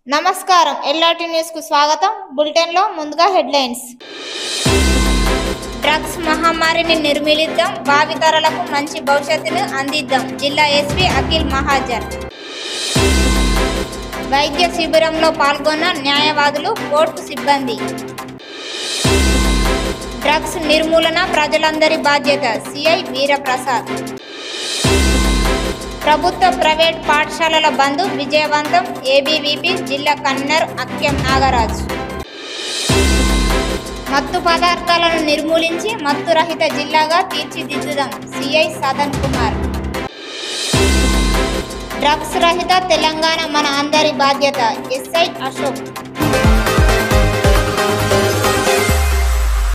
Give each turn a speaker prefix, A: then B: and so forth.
A: నమస్కారం LRT news కు స్వాగతం బులెటిన్ లో ముందుగా హెడ్లైన్స్ డ్రగ్స్ మహమ్మారిని నిర్మూలిద్దాం భావితరాలకు మంచి భవిష్యత్తును అందిద్దాం జిల్లా ఎస్పీ అఖిల్ మహాజన్ వైద్య శిబిరంలో పాల్గొన్న న్యాయవాదులు కోర్టు సిబ్బంది డ్రగ్స్ నిర్మూలన ప్రజలందరి బాధ్యత సిఐ వీరప్రసాద్ ప్రభుత్వ ప్రైవేట్ పాఠశాలల బంద్ విజయవంతం ఏబీవీపీ జిల్లా కన్వీనర్ అక్కెం నాగరాజ్ మత్తు పదార్థాలను నిర్మూలించి మత్తు రహిత జిల్లాగా తీర్చిదిద్దుదాం సిఐ సదన్ కుమార్ డ్రగ్స్ రహిత తెలంగాణ మన అందరి బాధ్యత ఎస్ఐ అశోక్